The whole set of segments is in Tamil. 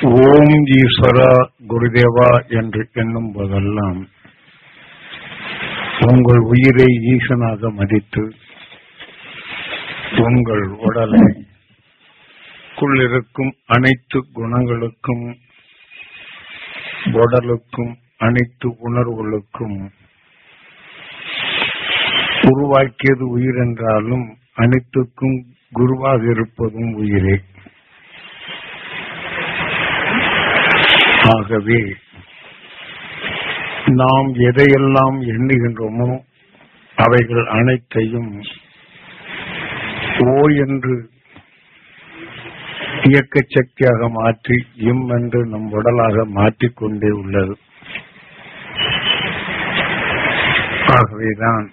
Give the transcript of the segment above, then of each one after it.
ஓம் ஈஸ்வரா குருதேவா என்று எண்ணும் போதெல்லாம் உங்கள் உயிரை ஈசனாக மதித்து உங்கள் உடலை குள்ளிருக்கும் அனைத்து குணங்களுக்கும் உடலுக்கும் அனைத்து உணர்வுகளுக்கும் உருவாக்கியது உயிர் என்றாலும் அனைத்துக்கும் குருவாக இருப்பதும் உயிரே ஆகவே நாம் எதையெல்லாம் எண்ணுகின்றோமோ அவைகள் அனைத்தையும் ஓ என்று இயக்க சக்தியாக மாற்றி இம் என்று நம் உடலாக மாற்றிக்கொண்டே உள்ளது ஆகவேதான்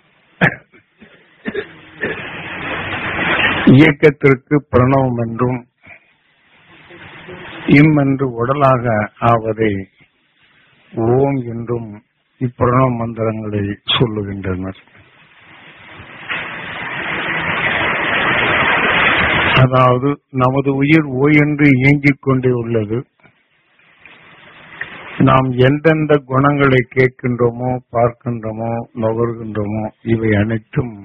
இயக்கத்திற்கு பிரணவம் என்றும் இம் என்று உடலாக ஆவதை ஓம் என்றும் இப்பிரணவ மந்திரங்களை சொல்லுகின்றனர் அதாவது நமது உயிர் ஓ என்று இயங்கிக் கொண்டே உள்ளது நாம் எந்தெந்த குணங்களை கேட்கின்றோமோ பார்க்கின்றோமோ நுகர்கின்றோமோ இவை அனைத்தும்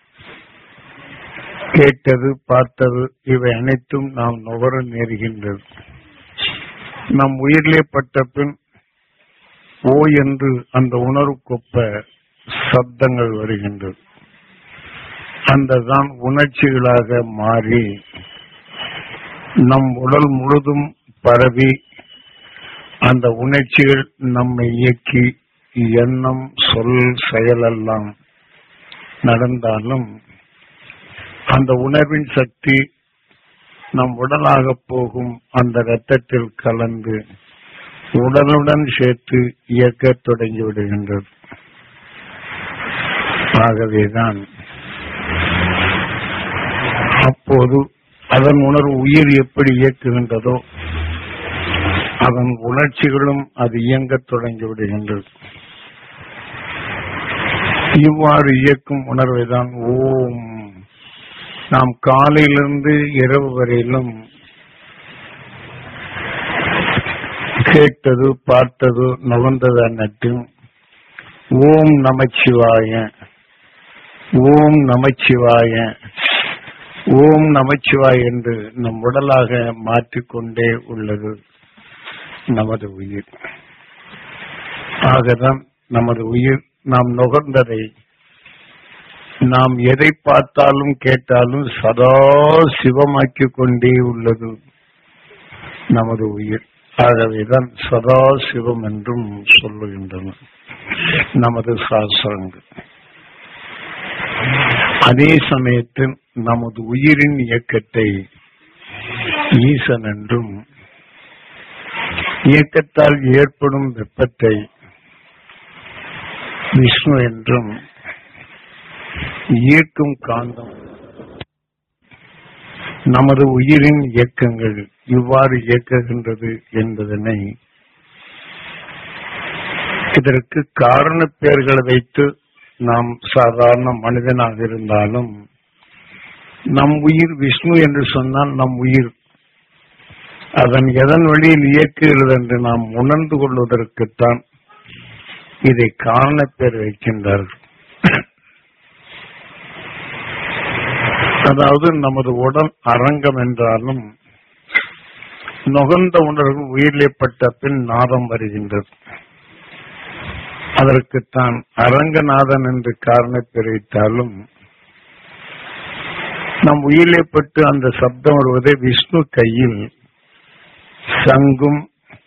கேட்டது பார்த்தது இவை அனைத்தும் நாம் நுகர நேருகின்றது நம் உயிரிலே பட்ட பின் ஓ என்று அந்த உணர்வுக்கொப்ப சப்தங்கள் வருகின்றது அந்த தான் உணர்ச்சிகளாக மாறி நம் உடல் முழுதும் பரவி அந்த உணர்ச்சிகள் நம்மை இயக்கி எண்ணம் சொல் செயலெல்லாம் நடந்தாலும் அந்த உணர்வின் சக்தி நம் உடலாக போகும் அந்த இரத்தத்தில் கலந்து உடலுடன் சேர்த்து இயக்க தொடங்கி விடுகின்றது ஆகவேதான் அப்போது அதன் உணர்வு உயிர் எப்படி இயக்குகின்றதோ அதன் உணர்ச்சிகளும் அது இயங்கத் தொடங்கி விடுகின்றது இவ்வாறு இயக்கும் உணர்வைதான் ஓம் நாம் காலையிலிருந்து இரவு வரையிலும் கேட்டது பார்த்தது நுகர்ந்தது அன்னட்டும் ஓம் நமச்சிவாய ஓம் நமச்சிவாய ஓம் நமச்சிவாய் என்று நம் உடலாக மாற்றிக்கொண்டே உள்ளது நமது உயிர் ஆகதான் நமது உயிர் நாம் நுகர்ந்ததை நாம் எதை பார்த்தாலும் கேட்டாலும் சதா சிவமாக்கிக் கொண்டே உள்ளது நமது உயிர் ஆகவேதான் சதா சிவம் என்றும் சொல்லுகின்றன நமது சாஸ்திரங்கள் அதே சமயத்தில் நமது உயிரின் இயக்கத்தை ஈசன் என்றும் இயக்கத்தால் ஏற்படும் வெப்பத்தை விஷ்ணு என்றும் ஈர்க்கும் காந்தம் நமது உயிரின் இயக்கங்கள் இவ்வாறு இயக்குகின்றது என்பதனை இதற்கு காரண பெயர்களை வைத்து நாம் சாதாரண மனிதனாக இருந்தாலும் நம் உயிர் விஷ்ணு என்று சொன்னால் நம் உயிர் அதன் எதன் வழியில் இயக்குகிறது என்று நாம் உணர்ந்து கொள்வதற்குத்தான் இதை காரண பெயர் வைக்கின்றார்கள் அதாவது நமது உடல் அரங்கம் என்றாலும் நுகர்ந்த உணர்வு உயிரிலே பட்ட பின் நாதம் வருகின்றது அதற்குத்தான் அரங்கநாதன் என்று காரண பிரித்தாலும் நம் உயிரிலே பட்டு அந்த சப்தம் வருவதை விஷ்ணு கையில் சங்கும்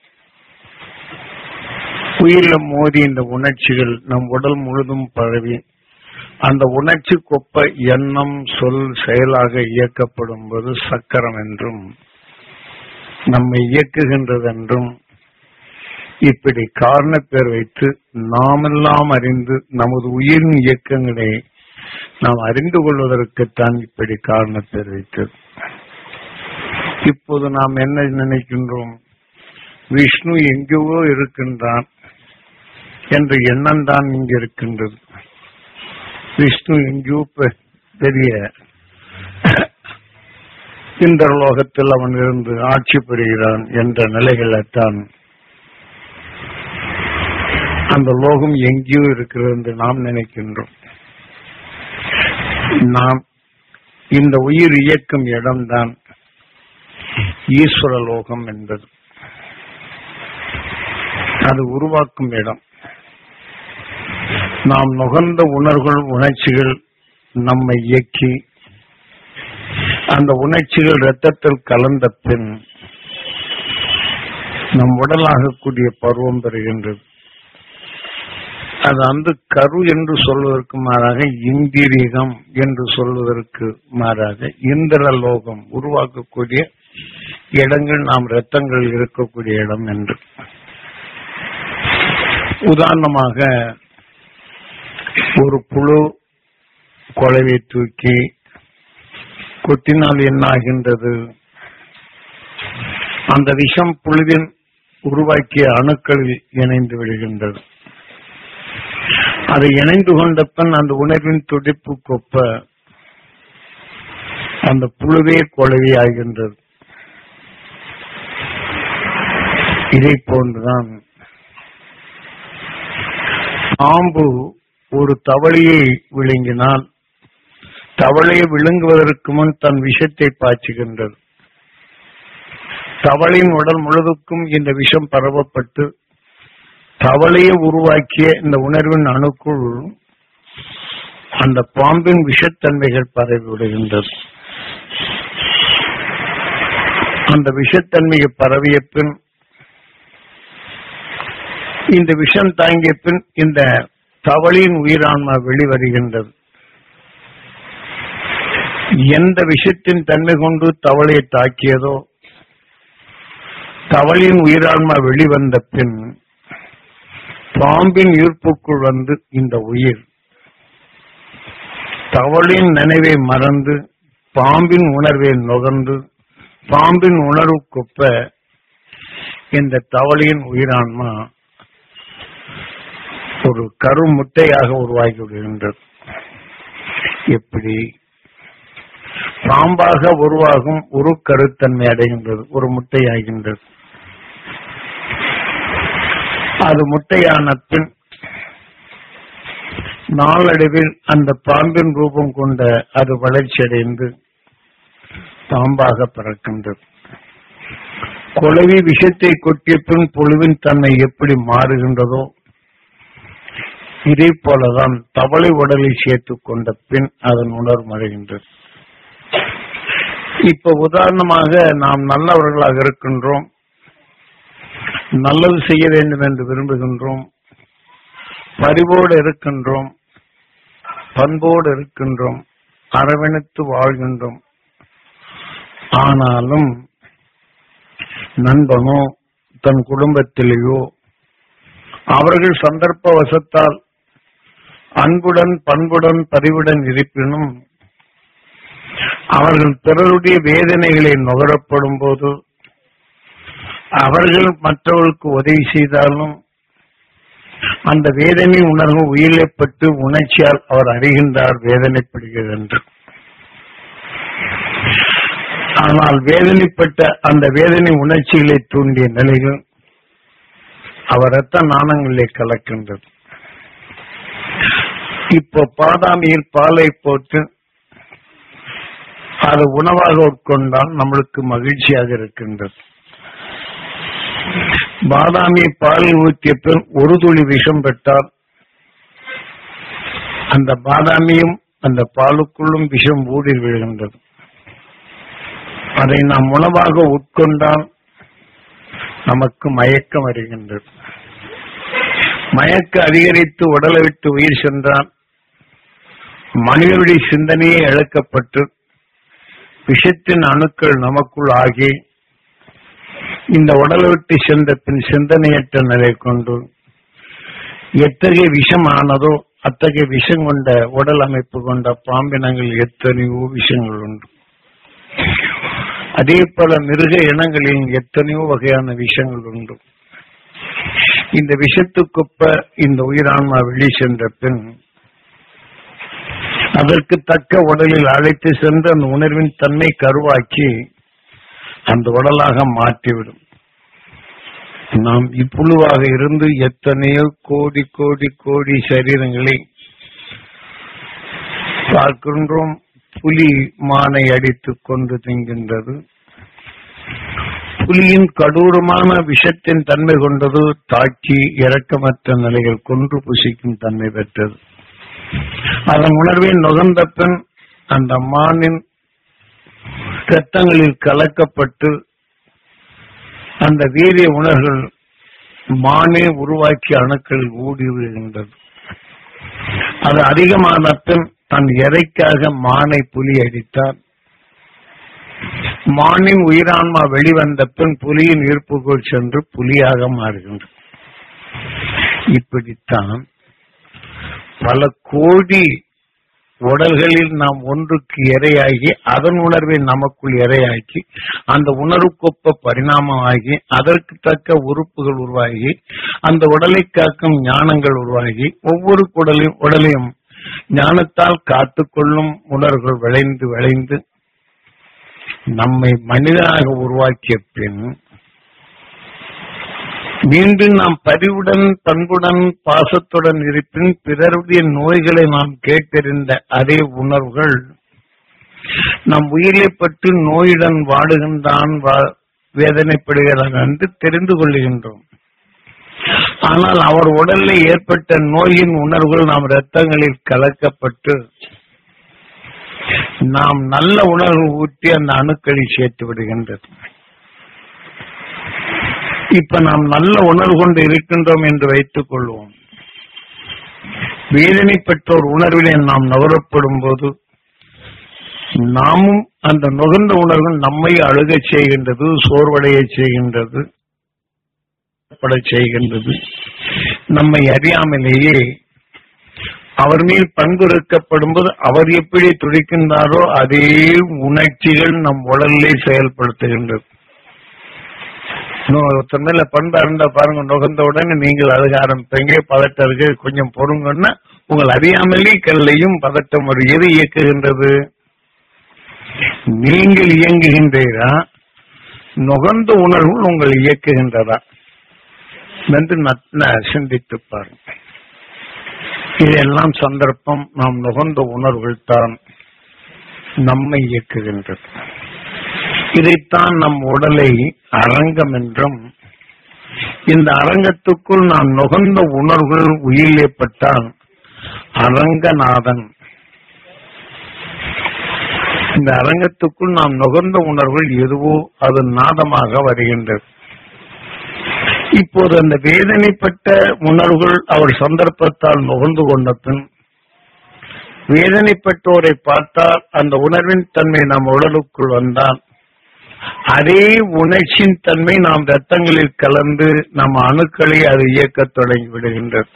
உயிரில மோதி இந்த உணர்ச்சிகள் நம் உடல் முழுதும் பரவி அந்த உணர்ச்சி கொப்ப எண்ணம் சொல் செயலாக இயக்கப்படும் போது சக்கரம் என்றும் நம்மை இயக்குகின்றது என்றும் இப்படி காரண பேர் வைத்து நாமெல்லாம் அறிந்து நமது உயிரின் இயக்கங்களை நாம் அறிந்து கொள்வதற்குத்தான் இப்படி காரண பேர் வைத்தது இப்போது நாம் என்ன நினைக்கின்றோம் விஷ்ணு எங்கேயோ இருக்கின்றான் என்ற எண்ணம் தான் இங்கு இருக்கின்றது விஷ்ணு எங்கேயோ பெரிய இந்த லோகத்தில் அவன் இருந்து ஆட்சி புரிகிறான் என்ற நிலைகளைத்தான் அந்த லோகம் எங்கேயோ இருக்கிறது என்று நாம் நினைக்கின்றோம் நாம் இந்த உயிர் இயக்கும் இடம்தான் ஈஸ்வர லோகம் என்பது அது உருவாக்கும் இடம் நாம் நுகர்ந்த உணர்வுகள் உணர்ச்சிகள் நம்மை இயக்கி அந்த உணர்ச்சிகள் இரத்தத்தில் கலந்த பின் நம் உடலாகக்கூடிய பருவம் பெறுகின்றது அது அந்த கரு என்று சொல்வதற்கு மாறாக இந்திரீகம் என்று சொல்வதற்கு மாறாக இந்திர லோகம் உருவாக்கக்கூடிய இடங்கள் நாம் இரத்தங்கள் இருக்கக்கூடிய இடம் என்று உதாரணமாக ஒரு புழு கொலைவை தூக்கி கொட்டினால் என்ன ஆகின்றது அந்த விஷம் புழுவின் உருவாக்கிய அணுக்களில் இணைந்து விடுகின்றது அது இணைந்து கொண்ட பின் அந்த உணர்வின் துடிப்பு கொப்ப அந்த புழுவே கொலவி ஆகின்றது இதை போன்றுதான் பாம்பு ஒரு தவளையை விழுங்கினால் தவளையை விழுங்குவதற்கு முன் தன் விஷத்தை பாய்ச்சுகின்றது தவளையின் உடல் முழுவதுக்கும் இந்த விஷம் பரவப்பட்டு தவளையை உருவாக்கிய இந்த உணர்வின் அணுக்குள் அந்த பாம்பின் விஷத்தன்மைகள் பரவி விடுகின்றது அந்த விஷத்தன்மையை பரவிய பின் இந்த விஷம் தாங்கிய பின் இந்த தவளையின் உயிரான்மா வெளிவருகின்றது எந்த விஷத்தின் தன்மை கொண்டு தவளையை தாக்கியதோ தவளையின் உயிரான்மா வெளிவந்த பின் பாம்பின் ஈர்ப்புக்குள் வந்து இந்த உயிர் தவளின் நினைவை மறந்து பாம்பின் உணர்வை நுகர்ந்து பாம்பின் உணர்வுக்கொப்ப இந்த தவளையின் உயிரான்மா ஒரு கரு முட்டையாக உருவாகி விடுகின்றது எப்படி பாம்பாக உருவாகும் ஒரு கருத்தன்மை அடைகின்றது ஒரு முட்டையாகின்றது அது முட்டையான பின் நாளடைவில் அந்த பாம்பின் ரூபம் கொண்ட அது வளர்ச்சியடைந்து பாம்பாக பிறக்கின்றது குளவி விஷத்தை கொட்டிய பின் புழுவின் தன்மை எப்படி மாறுகின்றதோ இதே போலதான் தவளை உடலை சேர்த்துக் கொண்ட பின் அதன் உணர்வு அடைகின்றது இப்ப உதாரணமாக நாம் நல்லவர்களாக இருக்கின்றோம் நல்லது செய்ய வேண்டும் என்று விரும்புகின்றோம் பரிவோடு இருக்கின்றோம் பண்போடு இருக்கின்றோம் அரவணைத்து வாழ்கின்றோம் ஆனாலும் நண்பனோ தன் குடும்பத்திலேயோ அவர்கள் சந்தர்ப்ப வசத்தால் அன்புடன் பண்புடன் பரிவுடன் இருப்பினும் அவர்கள் பிறருடைய வேதனைகளை நுகரப்படும் போது அவர்கள் மற்றவர்களுக்கு உதவி செய்தாலும் அந்த வேதனை உணர்வு உயிரிழப்பட்டு உணர்ச்சியால் அவர் அறிகின்றார் வேதனைப்படுகிறது என்று ஆனால் வேதனைப்பட்ட அந்த வேதனை உணர்ச்சிகளை தூண்டிய நிலைகள் அவர் ரத்த நாணங்களிலே கலக்கின்றது இப்போ பாதாமியில் பாலை போட்டு அது உணவாக உட்கொண்டால் நம்மளுக்கு மகிழ்ச்சியாக இருக்கின்றது பாதாமி பாலில் ஊற்றிய பின் ஒரு துளி விஷம் பெற்றால் அந்த பாதாமியும் அந்த பாலுக்குள்ளும் விஷம் ஊடி விழுகின்றது அதை நாம் உணவாக உட்கொண்டால் நமக்கு மயக்கம் வருகின்றது மயக்க அதிகரித்து உடலை விட்டு உயிர் சென்றால் மனிதனுடைய சிந்தனையே இழக்கப்பட்டு விஷத்தின் அணுக்கள் நமக்குள் ஆகி இந்த உடலை விட்டு சென்ற பின் சிந்தனையற்ற நிலை கொண்டு எத்தகைய விஷம் ஆனதோ அத்தகைய விஷம் கொண்ட உடல் அமைப்பு கொண்ட பாம்பினங்கள் எத்தனையோ விஷயங்கள் உண்டு அதே போல மிருக இனங்களில் எத்தனையோ வகையான விஷயங்கள் உண்டு இந்த விஷத்துக்குப்ப இந்த உயிரான்மா வெளி சென்ற பின் அதற்கு தக்க உடலில் அழைத்து சென்று அந்த உணர்வின் தன்மை கருவாக்கி அந்த உடலாக மாற்றிவிடும் நாம் இப்புழுவாக இருந்து எத்தனையோ கோடி கோடி கோடி சரீரங்களை பார்க்கின்றோம் புலி மானை அடித்துக் கொண்டு தின்கின்றது புலியின் கடூரமான விஷத்தின் தன்மை கொண்டது தாக்கி இரக்கமற்ற நிலைகள் கொன்று புசிக்கும் தன்மை பெற்றது அதன் உணர்வை நுகர்ந்த பின் அந்த மானின் ரத்தங்களில் கலக்கப்பட்டு அந்த வீரிய உணர்வுகள் மானே உருவாக்கிய அணுக்களில் ஊடி விழுகின்றது அது அதிகமான பின் தன் எதைக்காக மானை புலி அடித்தார் மானின் உயிரான்மா வெளிவந்த பின் புலியின் ஈர்ப்புக்குள் சென்று புலியாக மாறுகின்றது இப்படித்தான் பல கோடி உடல்களில் நாம் ஒன்றுக்கு இரையாகி அதன் உணர்வை நமக்குள் இரையாக்கி அந்த உணர்வுக்கொப்ப பரிணாமமாகி அதற்கு தக்க உறுப்புகள் உருவாகி அந்த உடலை காக்கும் ஞானங்கள் உருவாகி ஒவ்வொரு உடலையும் உடலையும் ஞானத்தால் காத்துக்கொள்ளும் உணர்வுகள் விளைந்து விளைந்து நம்மை மனிதனாக உருவாக்கிய பின் மீண்டும் நாம் பரிவுடன் பண்புடன் பாசத்துடன் இருப்பின் பிறருடைய நோய்களை நாம் கேட்டறிந்த அதே உணர்வுகள் நம் உயிரை பற்றி நோயுடன் வாடுகின்றான் வா- வேதனைப்படுகிறான் என்று தெரிந்து கொள்ளுகின்றோம் ஆனால் அவர் உடலில் ஏற்பட்ட நோயின் உணர்வுகள் நாம் இரத்தங்களில் கலக்கப்பட்டு நாம் நல்ல உணர்வு ஊற்றி அந்த அணுக்களில் சேர்த்து விடுகின்றது இப்ப நாம் நல்ல உணர்வு கொண்டு இருக்கின்றோம் என்று வைத்துக் கொள்வோம் வேதனை பெற்றோர் உணர்விலே நாம் நுகரப்படும் போது நாமும் அந்த நுகர்ந்த உணர்வு நம்மை அழுகச் செய்கின்றது சோர்வடைய செய்கின்றது படச் செய்கின்றது நம்மை அறியாமலேயே அவர் மேல் பண்புறுக்கப்படும் போது அவர் எப்படி துடிக்கின்றாரோ அதே உணர்ச்சிகள் நம் உடலிலே செயல்படுத்துகின்றது இன்னும் ஒருத்தர் மேல பண்பு அருந்தா பாருங்க நுகர்ந்த உடனே நீங்கள் அழுக ஆரம்பிப்பீங்க பதட்டம் இருக்கு கொஞ்சம் பொறுங்கன்னா உங்கள் அறியாமலே கல்லையும் பதட்டம் ஒரு எது இயக்குகின்றது நீங்கள் இயங்குகின்றீரா நுகர்ந்த உணர்வு உங்களை இயக்குகின்றதா என்று நட்ன சிந்தித்து பாருங்க இதெல்லாம் சந்தர்ப்பம் நாம் நுகர்ந்த உணர்வுகள் தான் நம்மை இயக்குகின்றது இதைத்தான் நம் உடலை அரங்கம் என்றும் இந்த அரங்கத்துக்குள் நாம் நுகர்ந்த உணர்வுகள் உயிரிழப்பட்டால் அரங்கநாதன் இந்த அரங்கத்துக்குள் நாம் நுகர்ந்த உணர்வுகள் எதுவோ அது நாதமாக வருகின்றது இப்போது அந்த வேதனைப்பட்ட உணர்வுகள் அவர் சந்தர்ப்பத்தால் நுகர்ந்து கொண்ட பின் வேதனைப்பட்டோரை பார்த்தால் அந்த உணர்வின் தன்மை நம் உடலுக்குள் வந்தால் அதே உணர்ச்சியின் தன்மை நாம் ரத்தங்களில் கலந்து நம் அணுக்களை அது இயக்கத் தொடங்கி விடுகின்றது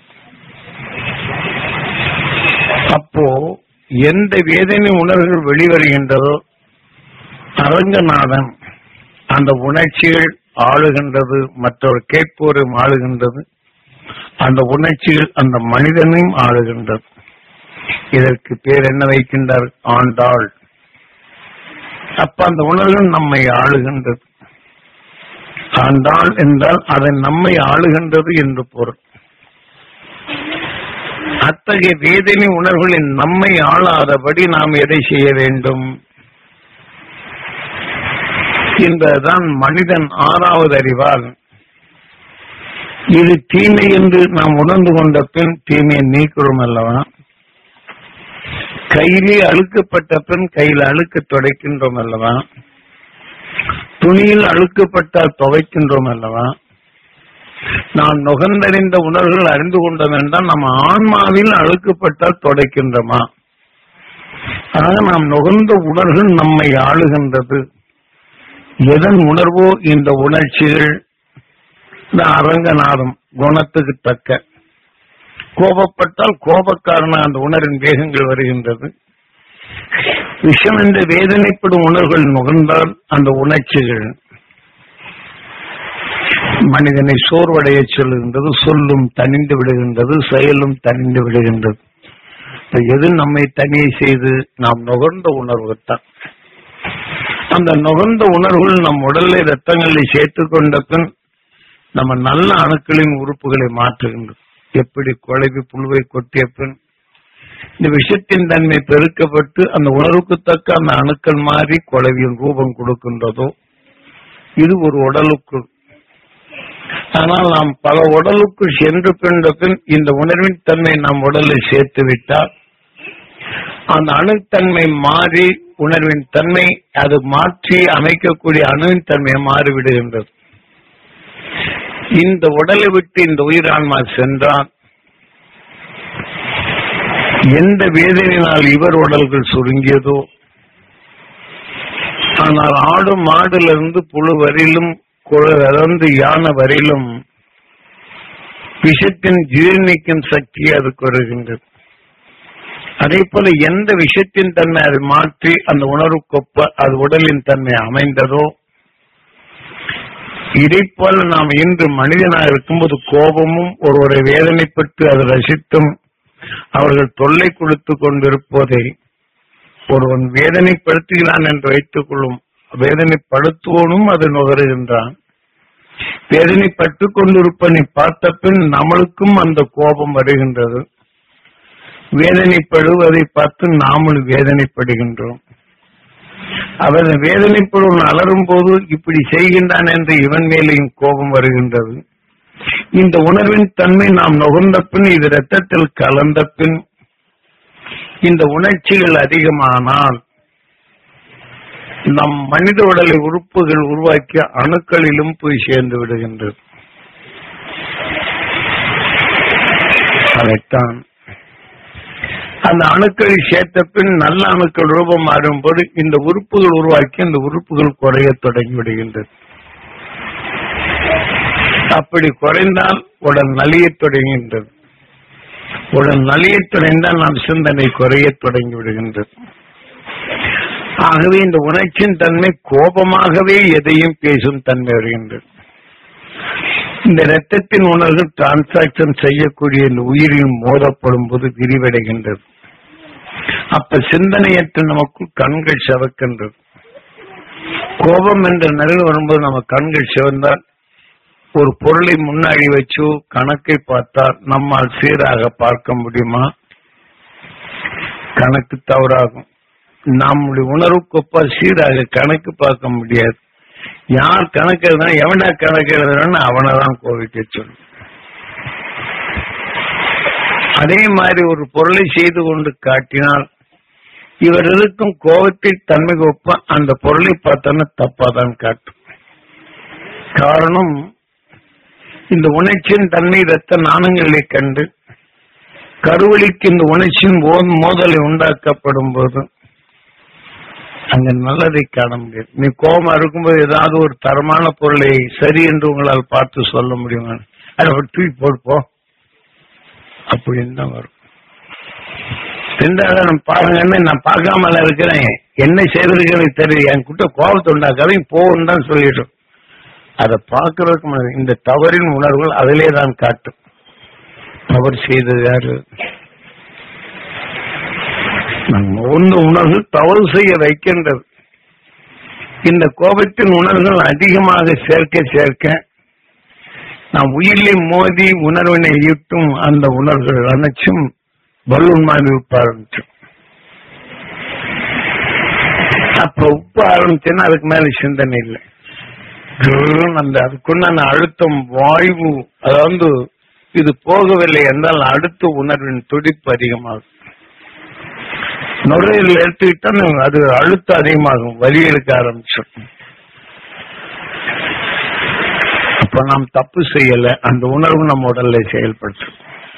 அப்போ எந்த வேதனை உணர்வுகள் வெளிவருகின்றதோ அரங்கநாதன் அந்த உணர்ச்சிகள் ஆளுகின்றது மற்றவர் கேட்போரும் ஆளுகின்றது அந்த உணர்ச்சிகள் அந்த மனிதனையும் ஆளுகின்றது இதற்கு பேர் என்ன வைக்கின்றார் ஆண்டாள் அப்ப அந்த உணர்வு நம்மை ஆளுகின்றது ஆண்டாள் என்றால் அதை நம்மை ஆளுகின்றது என்று பொருள் அத்தகைய வேதனை உணர்வுகளின் நம்மை ஆளாதபடி நாம் எதை செய்ய வேண்டும் என்பதுதான் மனிதன் ஆறாவது அறிவால் இது தீமை என்று நாம் உணர்ந்து கொண்ட பின் தீமையை நீக்கிறோம் அல்லவா கையிலே அழுக்கப்பட்ட பின் கையில் அழுக்க துடைக்கின்றோம் அல்லவா துணியில் அழுக்கப்பட்டால் துவைக்கின்றோம் அல்லவா நாம் நுகர்ந்தறிந்த உணர்வுகள் அறிந்து கொண்டோம் என்றால் நம்ம ஆன்மாவில் அழுக்கப்பட்டால் துடைக்கின்றோமா ஆக நாம் நுகர்ந்த உணர்வுகள் நம்மை ஆளுகின்றது எதன் உணர்வோ இந்த உணர்ச்சிகள் இந்த அரங்கநாதம் குணத்துக்கு தக்க கோபப்பட்டால் கோபக்காரன அந்த உணர்வின் வேகங்கள் வருகின்றது விஷம் என்ற வேதனைப்படும் உணர்வுகள் நுகர்ந்தால் அந்த உணர்ச்சிகள் மனிதனை சோர்வடைய சொல்லுகின்றது சொல்லும் தனிந்து விடுகின்றது செயலும் தனிந்து விடுகின்றது இப்ப எது நம்மை தனியே செய்து நாம் நுகர்ந்த உணர்வு தான் அந்த நுகர்ந்த உணர்வுகள் நம் உடல்ல ரத்தங்களை சேர்த்துக் கொண்ட பின் நம்ம நல்ல அணுக்களின் உறுப்புகளை மாற்றுகின்றோம் எப்படி குழவி புழுவை கொட்டிய பின் இந்த விஷத்தின் தன்மை பெருக்கப்பட்டு அந்த உணர்வுக்கு தக்க அந்த அணுக்கள் மாறி குழவியின் ரூபம் கொடுக்கின்றதோ இது ஒரு உடலுக்குள் ஆனால் நாம் பல உடலுக்குள் சென்று பின்ற பின் இந்த உணர்வின் தன்மை நம் உடலில் சேர்த்து விட்டால் அந்த அணுத்தன்மை மாறி உணர்வின் தன்மை அது மாற்றி அமைக்கக்கூடிய அணுவின் தன்மை மாறிவிடுகின்றது இந்த உடலை விட்டு இந்த உயிரான்மா சென்றால் எந்த வேதனையினால் இவர் உடல்கள் சுருங்கியதோ ஆனால் ஆடு மாடிலிருந்து புழு வரையிலும் அதாவது யானை வரையிலும் விஷத்தின் ஜீர்ணிக்கும் சக்தி அதுக்கு வருகின்றது அதே போல எந்த விஷயத்தின் தன்மை அதை மாற்றி அந்த உணர்வுக்கொப்ப அது உடலின் தன்மை அமைந்ததோ இதை போல நாம் இன்று மனிதனாக இருக்கும்போது கோபமும் ஒருவரை வேதனைப்பட்டு அதை ரசித்தும் அவர்கள் தொல்லை கொடுத்து கொண்டிருப்பதை ஒருவன் வேதனைப்படுத்துகிறான் என்று வைத்துக் கொள்ளும் வேதனைப்படுத்துவோனும் அது நுகருகின்றான் வேதனைப்பட்டு கொண்டிருப்பனை பார்த்த பின் நம்மளுக்கும் அந்த கோபம் வருகின்றது வேதனைப்படுவதை பார்த்து நாமளும் வேதனைப்படுகின்றோம் அவன் வேதனைப்படுவன் அலரும் போது இப்படி செய்கின்றான் என்று இவன் மேலேயும் கோபம் வருகின்றது இந்த உணர்வின் தன்மை நாம் நுகர்ந்த பின் இது ரத்தத்தில் கலந்த பின் இந்த உணர்ச்சிகள் அதிகமானால் நம் மனித உடலை உறுப்புகள் உருவாக்கிய அணுக்களிலும் போய் சேர்ந்து விடுகின்றது அதைத்தான் அந்த அணுக்களை சேர்த்த பின் நல்ல அணுக்கள் ரூபம் மாறும்போது இந்த உறுப்புகள் உருவாக்கி இந்த உறுப்புகள் குறைய தொடங்கி விடுகின்றது அப்படி குறைந்தால் உடல் நலியத் தொடங்குகின்றது உடல் நலியத் தொடர்ந்தால் நாம் சிந்தனை குறையத் தொடங்கி விடுகின்றது ஆகவே இந்த உணர்ச்சியின் தன்மை கோபமாகவே எதையும் பேசும் தன்மை வருகின்றது இந்த இரத்தத்தின் உணர்வு டிரான்சாக்சன் செய்யக்கூடிய இந்த உயிரின் மோதப்படும் போது விரிவடைகின்றது அப்ப சிந்தனையற்ற நமக்கு கண்கள் சிவக்கின்றது கோபம் என்ற நிலையில் வரும்போது நம்ம கண்கள் சிவந்தால் ஒரு பொருளை முன்னாடி வச்சு கணக்கை பார்த்தால் நம்மால் சீராக பார்க்க முடியுமா கணக்கு தவறாகும் நம்முடைய உணர்வுக்கொப்ப சீராக கணக்கு பார்க்க முடியாது யார் கணக்கு எழுதுனா எவனா கணக்கு எழுதுறான்னு அவனை தான் கோவிக்க சொல்லு அதே மாதிரி ஒரு பொருளை செய்து கொண்டு காட்டினால் இவர் இருக்கும் கோபத்தை தன்மைக்கு ஒப்ப அந்த பொருளை பார்த்தோன்னா தப்பாதான் காட்டும் காரணம் இந்த உணர்ச்சியின் தன்மை ரத்த நாணங்களை கண்டு கருவழிக்கு இந்த உணர்ச்சியின் மோ- மோதலை உண்டாக்கப்படும் போது அங்க நல்லதை காண முடியாது நீ கோபமா இருக்கும்போது ஏதாவது ஒரு தரமான பொருளை சரி என்று உங்களால் பார்த்து சொல்ல முடியுமா அதை ஒரு தூக்கி போடுப்போ அப்படின்னு தான் வரும் ரெண்டாவது நான் பாருங்கன்னு நான் பார்க்காமல இருக்கிறேன் என்ன செய்திருக்கேன்னு தெரியும் என் கிட்ட கோபத்தை உண்டாக்காத போன்னு தான் சொல்லிடும் அதை பார்க்கறதுக்கு முன்னாடி இந்த தவறின் உணர்வுகள் அதிலே தான் காட்டும் தவறு செய்தது யாரு நம்ம ஒன்று உணர்வு தவறு செய்ய வைக்கின்றது இந்த கோபத்தின் உணர்வுகள் அதிகமாக சேர்க்க சேர்க்க நாம் உயிரிலே மோதி உணர்வினை ஈட்டும் அந்த உணர்வுகள் அனைச்சும் பலூன் மாதிரி உப்ப ஆரம்பிச்சோம் அப்ப உப்ப ஆரம்பிச்சுன்னா அதுக்கு மேல சிந்தனை இல்லை கிர்ன்னு அந்த அதுக்குண்டான அழுத்தம் வாய்வு அதாவது இது போகவில்லை என்றால் அடுத்த உணர்வின் துடிப்பு அதிகமாகும் நுரையில் எடுத்துக்கிட்டா அது அழுத்தம் அதிகமாகும் வலி எடுக்க ஆரம்பிச்சிடும் அப்ப நாம் தப்பு செய்யல அந்த உணர்வு நம்ம உடல்ல செயல்படுத்தும்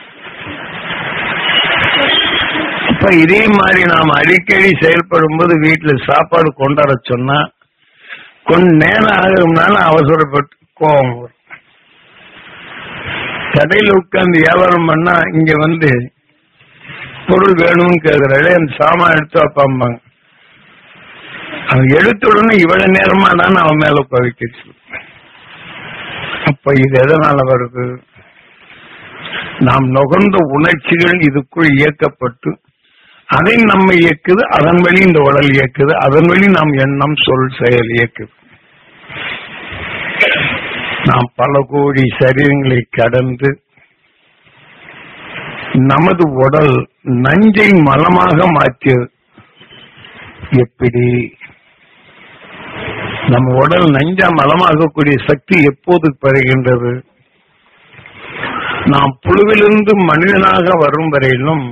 அப்ப இதே மாதிரி நாம் அடிக்கடி செயல்படும் போது வீட்டுல சாப்பாடு கொண்டாட சொன்னா கொஞ்ச நேரம் ஆகும்னால அவசரப்பட்டு கோபம் வரும் கடையில உட்கார்ந்து வியாபாரம் பண்ணா இங்க வந்து பொருள் வேணும்னு கேக்குறாரு அந்த சாமான் எடுத்து வைப்பாம்பாங்க அவன் எடுத்த உடனே இவ்வளவு நேரமா தான் அவன் மேல பவிக்கிச்சு அப்ப இது எதனால வருது நாம் நுகர்ந்த உணர்ச்சிகள் இதுக்குள் இயக்கப்பட்டு அதை நம்ம இயக்குது அதன் வழி இந்த உடல் இயக்குது அதன் வழி நாம் எண்ணம் சொல் செயல் இயக்குது நாம் பல கோடி சரீரங்களை கடந்து நமது உடல் நஞ்சை மலமாக மாற்றியது எப்படி நம்ம உடல் நஞ்சா மலமாகக்கூடிய சக்தி எப்போது பெறுகின்றது நாம் புழுவிலிருந்து மனிதனாக வரும் வரையிலும்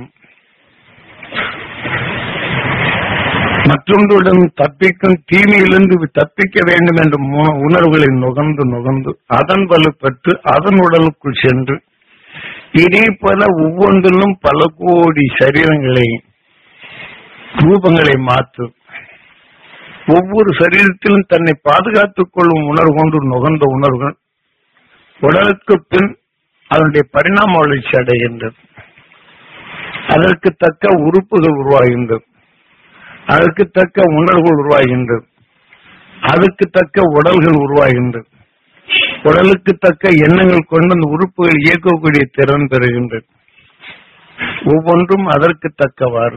மற்றொன்றுடன் தப்பிக்கும் தீமையிலிருந்து தப்பிக்க வேண்டும் என்ற மு- உணர்வுகளை நுகர்ந்து நுகர்ந்து அதன் வலுப்பெற்று அதன் உடலுக்குள் சென்று இதே போல ஒவ்வொன்றிலும் பல கோடி சரீரங்களை ரூபங்களை மாற்றும் ஒவ்வொரு சரீரத்திலும் தன்னை பாதுகாத்துக் கொள்ளும் உணர்வு கொண்டு நுகர்ந்த உணர்வுகள் உடலுக்கு பின் அதனுடைய பரிணாம வளர்ச்சி அடைகின்றது அதற்கு தக்க உறுப்புகள் உருவாகின்றது அதற்கு தக்க உணர்வுகள் உருவாகின்றது அதுக்கு தக்க உடல்கள் உருவாகின்றது உடலுக்கு தக்க எண்ணங்கள் கொண்டு அந்த உறுப்புகள் இயக்கக்கூடிய திறன் பெறுகின்றது ஒவ்வொன்றும் அதற்கு தக்கவாறு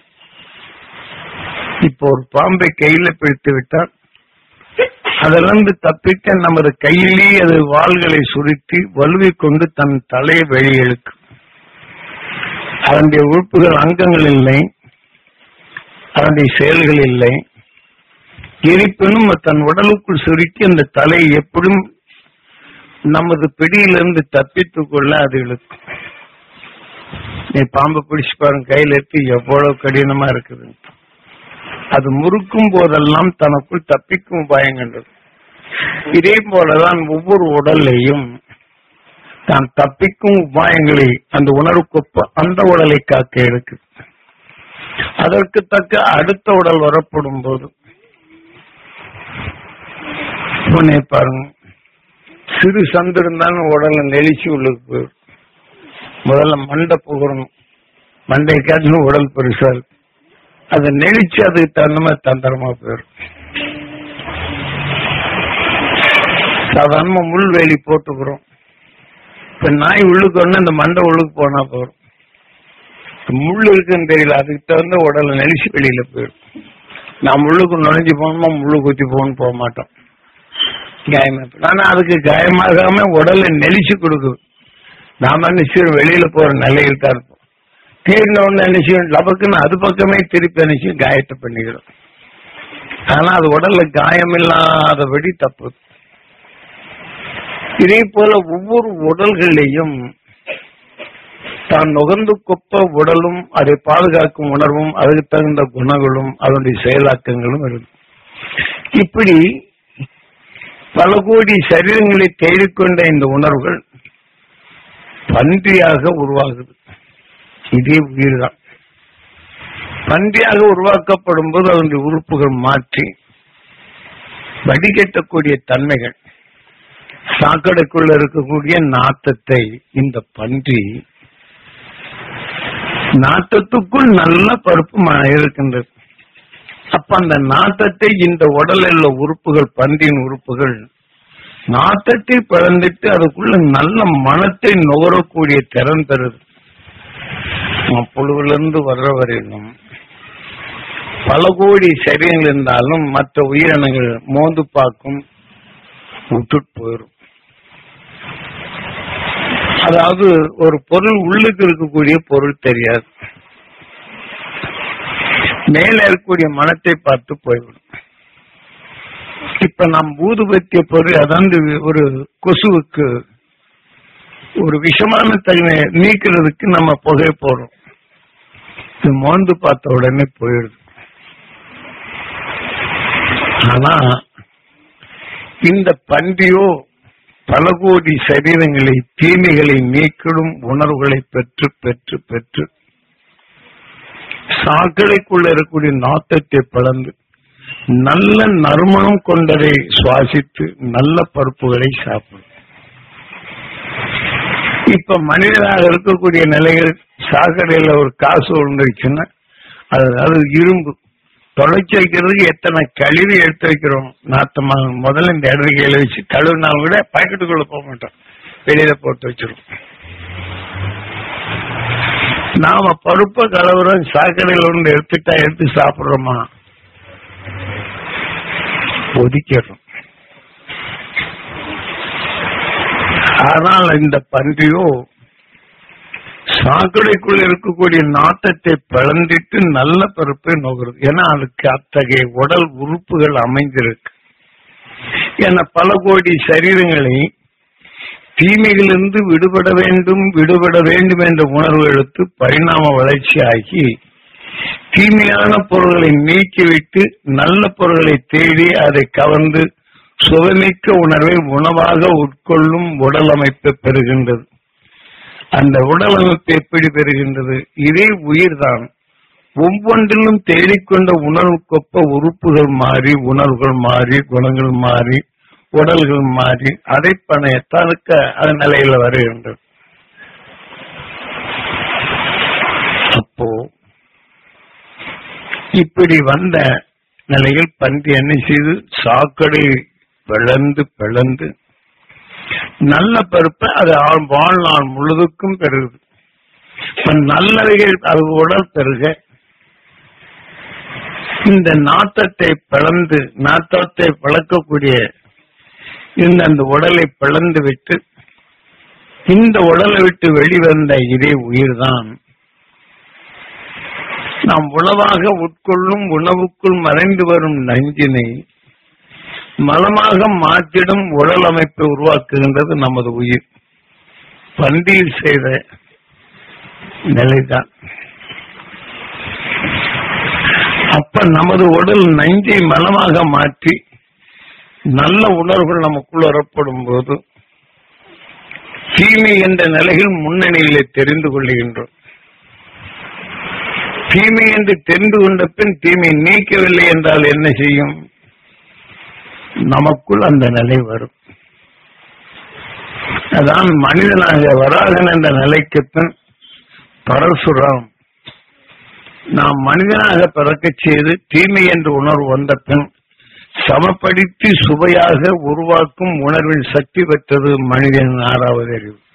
இப்போ ஒரு பாம்பை கையில பிடித்து விட்டால் அதிலிருந்து தப்பிக்க நமது கையிலேயே அது வாள்களை சுருட்டி வலுவிக் கொண்டு தன் தலையை வெளியெழுக்கும் அதனுடைய உறுப்புகள் அங்கங்கள் இல்லை அதனுடைய செயல்கள் இல்லை இருப்பினும் தன் உடலுக்குள் சுருக்கி அந்த தலை எப்படியும் நமது பிடியிலிருந்து தப்பித்துக் கொள்ள அது இழுக்கும் நீ பாம்பை பிடிச்சு பாருங்க கையில எடுத்து எவ்வளவு கடினமா இருக்குது அது முறுக்கும் போதெல்லாம் தனக்குள் தப்பிக்கும் உபாயங்கண்டது இதே போலதான் ஒவ்வொரு உடல்லையும் தான் தப்பிக்கும் உபாயங்களை அந்த உணர்வுக்கு அந்த உடலை காக்க எடுக்குது அதற்கு தக்க அடுத்த உடல் வரப்படும் போது உன்னை பாருங்க சிறு சந்து இருந்தாலும் உடல்ல நெளிச்சு உள்ளுக்கு போயிடும் முதல்ல மண்டை புகரணும் மண்டை காட்டிலும் உடல் பெருசா இருக்கு அதை நெளிச்சு அதுக்கு தகுந்த மாதிரி தந்திரமா போயிடும் சாதாரணமா முள் வேலி போட்டுக்கிறோம் இப்ப நாய் உள்ளுக்கு ஒண்ணு இந்த மண்டை உள்ளுக்கு போனா போறோம் முள் இருக்குன்னு தெரியல அதுக்கு தகுந்த உடலை நெளிச்சு வெளியில போயிடும் நான் முள்ளுக்கு நுழைஞ்சு போகணுமா முள்ளு குத்தி போகணும் போக மாட்டோம் காயமா ஆனா அதுக்கு காயமாகாம உடலை நெளிச்சு கொடுக்குது நாம நிச்சயம் வெளியில போற நிலையில் தான் இருப்போம் தீர்ந்த உடனே நிச்சயம் லபக்குன்னு அது பக்கமே திருப்பி நிச்சயம் காயத்தை பண்ணிக்கிறோம் ஆனா அது உடல்ல காயம் இல்லாதபடி தப்பு இதே போல ஒவ்வொரு உடல்களையும் தான் நுகர்ந்து கொப்ப உடலும் அதை பாதுகாக்கும் உணர்வும் அதுக்கு தகுந்த குணங்களும் அதனுடைய செயலாக்கங்களும் இருக்கு இப்படி பல கோடி சரீரங்களை தேடிக்கொண்ட இந்த உணர்வுகள் பன்றியாக உருவாகுது இதே உயிர் தான் பன்றியாக உருவாக்கப்படும் போது அதனுடைய உறுப்புகள் மாற்றி வடிகட்டக்கூடிய தன்மைகள் சாக்கடைக்குள்ள இருக்கக்கூடிய நாத்தத்தை இந்த பன்றி நாட்டத்துக்குள் நல்ல பருப்பு ம- இருக்கின்றது அப்ப அந்த நாட்டத்தை இந்த உடலில் உள்ள உறுப்புகள் பன்றியின் உறுப்புகள் நாட்டத்தை பிளந்துட்டு அதுக்குள்ள நல்ல மனத்தை நுகரக்கூடிய திறன் தருது நம்ம புழுவிலிருந்து வர்ற வரையிலும் பல கோடி சரீரங்கள் இருந்தாலும் மற்ற உயிரினங்கள் மோந்து பார்க்கும் விட்டுட்டு போயிடும் அதாவது ஒரு பொருள் உள்ளுக்கு இருக்கக்கூடிய பொருள் தெரியாது மேல இருக்கக்கூடிய மனத்தை பார்த்து போய்விடும் இப்ப நாம் ஊதுபத்திய பொருள் அதாவது ஒரு கொசுவுக்கு ஒரு விஷமான தன்மை நீக்கிறதுக்கு நம்ம புகை போடுறோம் இது மோந்து பார்த்த உடனே போயிடுது ஆனா இந்த பன்றியோ பல கோடி சரீரங்களை தீமைகளை நீக்கிடும் உணர்வுகளை பெற்று பெற்று பெற்று சாக்கடைக்குள்ள இருக்கக்கூடிய நாத்தத்தை பிளந்து நல்ல நறுமணம் கொண்டதை சுவாசித்து நல்ல பருப்புகளை சாப்பிடும் இப்ப மனிதனாக இருக்கக்கூடிய நிலைகள் சாக்கடையில ஒரு காசு விழுந்துருச்சுன்னா அது அது இரும்பு தொலைச்சி வைக்கிறதுக்கு எத்தனை கழிவு எடுத்து வைக்கிறோம் நாத்தமா முதல்ல இந்த இடது கையில வச்சு கழுவுனாலும் கூட பாக்கெட்டுக்குள்ள போக மாட்டோம் வெளியில போட்டு வச்சிருவோம் நாம பருப்ப கலவரம் சாக்கடையில் ஒன்று எடுத்துட்டா எடுத்து சாப்பிடுறோமா ஒதுக்கிறோம் ஆனால் இந்த பன்றியோ சாக்கடைக்குள் இருக்கக்கூடிய நாட்டத்தை பிளந்திட்டு நல்ல பருப்பை நுகருது ஏன்னா அதுக்கு அத்தகைய உடல் உறுப்புகள் அமைந்திருக்கு என பல கோடி சரீரங்களை தீமைகளிலிருந்து விடுபட வேண்டும் விடுபட வேண்டும் என்ற உணர்வு எடுத்து பரிணாம வளர்ச்சி ஆகி தீமையான பொருள்களை நீக்கிவிட்டு நல்ல பொருள்களை தேடி அதை கவர்ந்து சுகமிக்க உணர்வை உணவாக உட்கொள்ளும் உடல் அமைப்பை பெறுகின்றது அந்த உடல் அமைப்பு எப்படி பெறுகின்றது இதே உயிர்தான் ஒவ்வொன்றிலும் தேடிக்கொண்ட உணர்வுக்கொப்ப உறுப்புகள் மாறி உணர்வுகள் மாறி குணங்கள் மாறி உடல்கள் மாறி அதை பணையத்தானுக்கு அது நிலையில வருகின்றது அப்போ இப்படி வந்த நிலையில் பன்றி என்ன செய்து சாக்கடை பிளந்து பிளந்து நல்ல பருப்பை அது ஆள் வாழ்நாள் முழுதுக்கும் பெறுது இப்ப நல்லவைகள் அது உடல் பெருக இந்த நாட்டத்தை பிளந்து நாட்டத்தை பிளக்கக்கூடிய இந்த அந்த உடலை பிளந்து விட்டு இந்த உடலை விட்டு வெளிவந்த இதே உயிர்தான் நாம் உணவாக உட்கொள்ளும் உணவுக்குள் மறைந்து வரும் நஞ்சினை மலமாக மாற்றிடும் உடல் அமைப்பை உருவாக்குகின்றது நமது உயிர் பண்டியில் செய்த நிலைதான் அப்ப நமது உடல் நஞ்சை மலமாக மாற்றி நல்ல உணர்வுகள் நமக்குள் வரப்படும் போது தீமை என்ற நிலையில் முன்னணியிலே தெரிந்து கொள்ளுகின்றோம் தீமை என்று தெரிந்து கொண்ட பின் தீமை நீக்கவில்லை என்றால் என்ன செய்யும் நமக்குள் அந்த நிலை வரும் அதான் மனிதனாக வராகன் என்ற நிலைக்குத்தான் பரசுராம் நாம் மனிதனாக பிறக்கச் செய்து தீமை என்ற உணர்வு வந்த பின் சமப்படுத்தி சுவையாக உருவாக்கும் உணர்வின் சக்தி பெற்றது மனிதன் ஆறாவது அறிவு